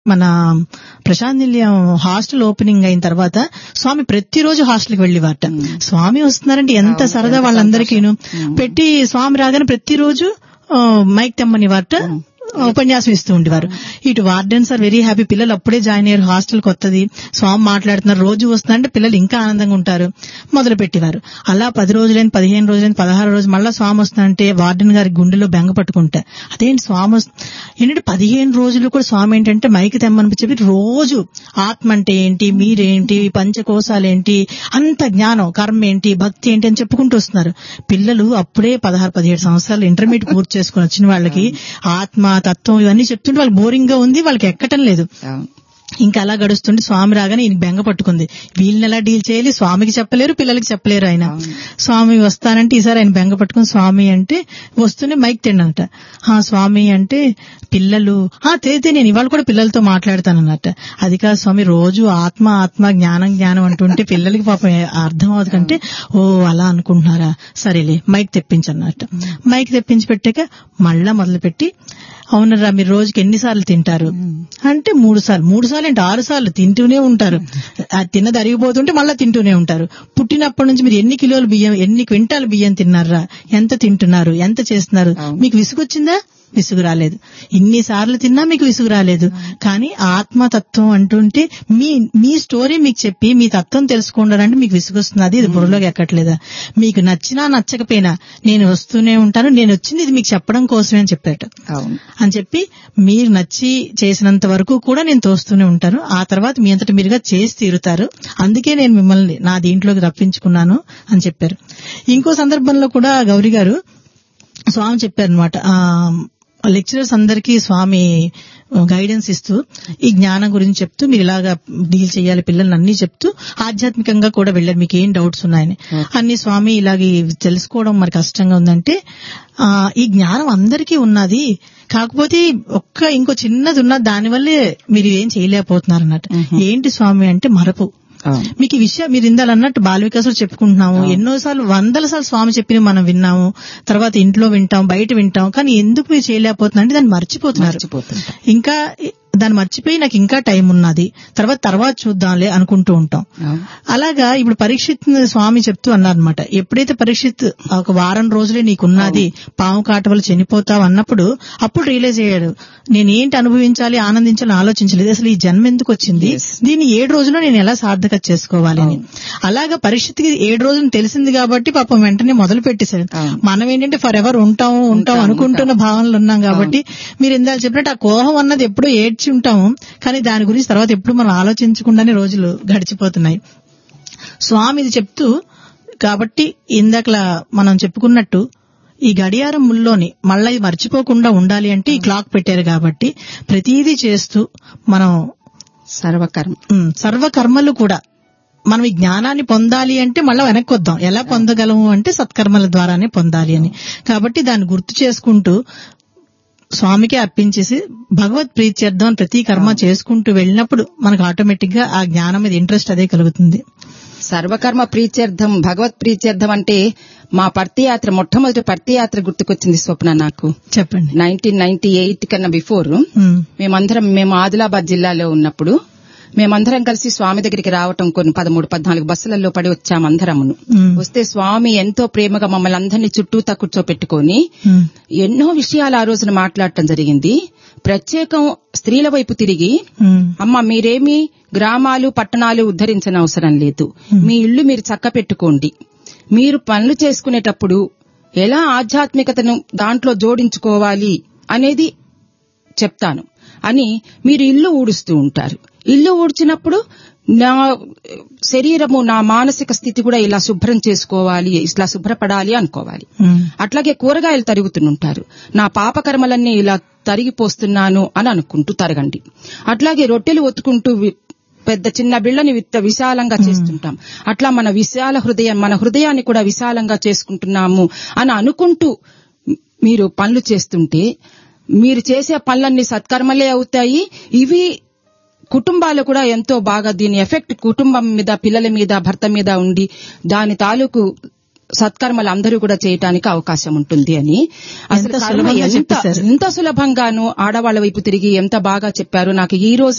మన ప్రశాంత్ నిలయం hostel opening అయిన తర్వాత స్వామి ప్రతిరోజు హాస్టల్కి వెళ్ళేవారట స్వామి వస్తున్నారంటే ఎంత సరదా వాళ్ళందరికీను పెట్టి స్వామి రాగానే ప్రతిరోజు ఆ, మైక్ తెమ్మని వారట ఉపన్యాసం ఇస్తూ ఉండేవారు ఇటు వార్డెన్స్ ఆర్ వెరీ హ్యాపీ పిల్లలు అప్పుడే జాయిన్ అయ్యారు హాస్టల్ కొత్తది స్వామి మాట్లాడుతున్నారు రోజు వస్తున్నారంటే పిల్లలు ఇంకా ఆనందంగా ఉంటారు మొదలు పెట్టేవారు అలా పది రోజులైన పదిహేను రోజులైన పదహారు రోజులు మళ్ళా స్వామి వస్తున్నారంటే వార్డెన్ గారి గుండెలో బెంగ పట్టుకుంటా అదేంటి స్వామి వస్తు- ఏంటంటే పదిహేను రోజులు కూడా స్వామి ఏంటంటే మైకి తెమ్మని చెప్పి రోజు ఆత్మ అంటే ఏంటి మీరేంటి పంచకోశాలేంటి అంత జ్ఞానం కర్మ ఏంటి భక్తి ఏంటి అని చెప్పుకుంటూ వస్తున్నారు పిల్లలు అప్పుడే పదహారు పదిహేడు సంవత్సరాలు ఇంటర్మీడియట్ పూర్తి చేసుకుని వచ్చిన వాళ్ళకి ఆత్మ తత్వం ఇవన్నీ చెప్తుంటే వాళ్ళకి బోరింగ్ గా ఉంది వాళ్ళకి ఎక్కటం లేదు అవును. ఇంకా అలా గడుస్తుంటే స్వామి రాగానే ఈయన బెంగ పట్టుకుంది వీళ్ళని ఎలా డీల్ చేయాలి స్వామికి చెప్పలేరు పిల్లలకి చెప్పలేరు ఆయన స్వామి వస్తానంటే ఈసారి ఆయన బెంగ పట్టుకుని స్వామి అంటే వస్తూనే మైక్ తిండంట ఆ స్వామి అంటే పిల్లలు ఆ తేతే నేను ఇవాళ కూడా పిల్లలతో మాట్లాడతానన్నట్ట అది కాదు స్వామి రోజు ఆత్మ ఆత్మ జ్ఞానం జ్ఞానం అంటుంటే పిల్లలకి పాపం అర్థం అవుతుంది కంటే ఓ అలా అనుకుంటున్నారా సరేలే మైక్ తెప్పించన్నట్ట మైక్ తెప్పించి పెట్టాక మళ్ళా మొదలుపెట్టి అవునరా మీరు రోజుకి ఎన్నిసార్లు తింటారు అంటే మూడు సార్లు మూడు సార్లు అంటే ఆరు సార్లు తింటూనే ఉంటారు ఆ తిన్నది అరిగిపోతుంటే మళ్ళీ తింటూనే ఉంటారు పుట్టినప్పటి నుంచి మీరు ఎన్ని కిలోలు బియ్యం ఎన్ని క్వింటాల బియ్యం తిన్నారా ఎంత తింటున్నారు ఎంత చేస్తున్నారు మీకు విసుగొచ్చిందా విసుగు రాలేదు ఇన్ని సార్లు తిన్నా మీకు విసుగు రాలేదు కానీ ఆత్మతత్వం అంటుంటే మీ మీ స్టోరీ మీకు చెప్పి మీ తత్వం తెలుసుకోండాలంటే మీకు విసుగు వస్తున్నది ఇది బుర్రలోకి ఎక్కట్లేదా మీకు నచ్చినా నచ్చకపోయినా నేను వస్తూనే ఉంటాను నేను వచ్చింది ఇది మీకు చెప్పడం కోసమే అని చెప్పాట అవును అని చెప్పి మీరు నచ్చి చేసినంత వరకు కూడా నేను తోస్తూనే ఉంటాను ఆ తర్వాత మీ అంతటి మీరుగా చేసి తీరుతారు అందుకే నేను మిమ్మల్ని నా దీంట్లోకి రప్పించుకున్నాను అని చెప్పారు ఇంకో సందర్భంలో కూడా గౌరీ గారు స్వామి చెప్పారు అనమాట లెక్చరర్స్ అందరికీ స్వామి గైడెన్స్ ఇస్తూ ఈ జ్ఞానం గురించి చెప్తూ మీరు ఇలాగా డీల్ చేయాలి పిల్లల్ని అన్ని చెప్తూ ఆధ్యాత్మికంగా కూడా వెళ్ళారు మీకు ఏం డౌట్స్ ఉన్నాయని అన్ని స్వామి ఇలాగ తెలుసుకోవడం మరి కష్టంగా ఉందంటే ఆ ఈ జ్ఞానం అందరికీ ఉన్నది కాకపోతే ఒక్క ఇంకో చిన్నది ఉన్నది దానివల్లే మీరు ఏం చేయలేకపోతున్నారు అన్నట్టు ఏంటి స్వామి అంటే మరపు అవును మీకు ఈ విషయం మీరు ఇందాలు అన్నట్టు బాల వికాసులు చెప్పుకుంటున్నాము ఎన్నోసార్లు వందల సార్లు స్వామి చెప్పిన మనం విన్నాము తర్వాత ఇంట్లో వింటాం బయట వింటాం కానీ ఎందుకు మీరు చేయలేకపోతున్నా అంటే దాన్ని మర్చిపోతున్నారు మర్చిపోతుంటా ఇంకా దాన్ని మర్చిపోయి నాకు ఇంకా టైం ఉన్నది తర్వాత తర్వాత చూద్దాంలే అనుకుంటూ ఉంటాం అవును అలాగా ఇప్పుడు పరీక్షిత్ స్వామి చెప్తూ అన్నారనమాట ఎప్పుడైతే పరీక్షిత్ ఒక వారం రోజులే నీకున్నది పాము కాట వల్ల చనిపోతావు అన్నప్పుడు అప్పుడు రియలైజ్ అయ్యాడు నేనేంటి అనుభవించాలి ఆనందించాలి ఆలోచించలేదు అసలు ఈ జన్మ ఎందుకు వచ్చింది దీన్ని ఏడు రోజుల్లో నేను ఎలా సార్థకత చేసుకోవాలి అని అలాగా పరిస్థితికి ఏడు రోజులు తెలిసింది కాబట్టి పాపం వెంటనే మొదలు పెట్టేశాడు మనం ఏంటంటే ఫర్ ఎవర్ ఉంటాం ఉంటాం అనుకుంటున్న భావనలు ఉన్నాం కాబట్టి మీరు ఇందాక చెప్పినట్టు ఆ కోహం అన్నది ఎప్పుడూ ఏడ్చి ఉంటాము కానీ దాని గురించి తర్వాత ఎప్పుడు మనం ఆలోచించకుండానే రోజులు గడిచిపోతున్నాయి స్వామి ఇది చెప్తూ కాబట్టి ఇందాకలా మనం చెప్పుకున్నట్టు ఈ గడియారం ముల్లోని మళ్ళీ ఇది మర్చిపోకుండా ఉండాలి అంటే ఈ క్లాక్ పెట్టారు కాబట్టి ప్రతిదీ చేస్తూ మనం సర్వకర్మ ఉమ్, సర్వకర్మలు కూడా మనం ఈ జ్ఞానాన్ని పొందాలి అంటే మళ్ళీ వెనక్కి వద్దాం ఎలా పొందగలము అంటే సత్కర్మల ద్వారానే పొందాలి అని కాబట్టి దాన్ని గుర్తు చేసుకుంటూ స్వామికి అర్పించేసి భగవత్ ప్రీత్యర్థం అని ప్రతి కర్మ చేసుకుంటూ వెళ్ళినప్పుడు మనకు ఆటోమేటిక్ గా ఆ జ్ఞానం మీద ఇంట్రెస్ట్ అదే కలుగుతుంది సర్వకర్మ ప్రీత్యర్థం భగవత్ ప్రీత్యర్థం అంటే మా పర్తి యాత్ర మొట్టమొదటి పర్తి యాత్ర గుర్తుకొచ్చింది స్వప్న నాకు చెప్పండి నైన్టీన్ నైన్టీ ఎయిట్ కన్నా బిఫోర్ ఉమ్, మేమందరం మేము ఆదిలాబాద్ జిల్లాలో ఉన్నప్పుడు మేమందరం కలిసి స్వామి దగ్గరికి రావటం కొన్ని పదమూడు పద్నాలుగు బస్సులలో పడి వచ్చామందరమును ఉమ్, వస్తే స్వామి ఎంతో ప్రేమగా మమ్మల్ని అందరినీ చుట్టూతా కూర్చోపెట్టుకొని ఉమ్, ఎన్నో విషయాలు ఆ రోజున మాట్లాడటం జరిగింది ప్రత్యేకం స్త్రీల వైపు తిరిగి ఉమ్, అమ్మ మీరేమి గ్రామాలు పట్టణాలు ఉద్ధరించిన అవసరం లేదు మీ ఇల్లు మీరు చక్క పెట్టుకోండి మీరు పనులు చేసుకునేటప్పుడు ఎలా ఆధ్యాత్మికతను దాంట్లో జోడించుకోవాలి అనేది చెప్తాను అని మీరు ఇల్లు ఊడుస్తూ ఉంటారు ఇల్లు ఊడ్చినప్పుడు నా శరీరము నా మానసిక స్థితి కూడా ఇలా శుభ్రం చేసుకోవాలి ఇలా శుభ్రపడాలి అనుకోవాలి ఉమ్, అట్లాగే కూరగాయలు తరుగుతుంటారు నా పాపకర్మలన్నీ ఇలా తరిగిపోస్తున్నాను అని అనుకుంటూ తరగండి అట్లాగే రొట్టెలు ఒత్తుకుంటూ వి- పెద్ద చిన్న బిళ్ళని విత్త విశాలంగా చేస్తుంటాం అట్లా మన విశాల హృదయం మన హృదయాన్ని కూడా విశాలంగా చేసుకుంటున్నాము అని అనుకుంటూ మీరు పనులు చేస్తుంటే మీరు చేసే పనులన్నీ సత్కర్మలే అవుతాయి ఇవి కుటుంబాలు కూడా ఎంతో బాగా దీని ఎఫెక్ట్ కుటుంబం మీద పిల్లల మీద భర్త మీద ఉండి దాని తాలూకు సత్కర్మలు అందరూ కూడా చేయటానికి అవకాశం ఉంటుంది అని అసలు ఎంత కర్మ సులభంగా ఎంత చెప్పేశారు. ఎంత సులభంగాను ఆడవాళ్ల వైపు తిరిగి ఎంత బాగా చెప్పారు నాకు ఈ రోజు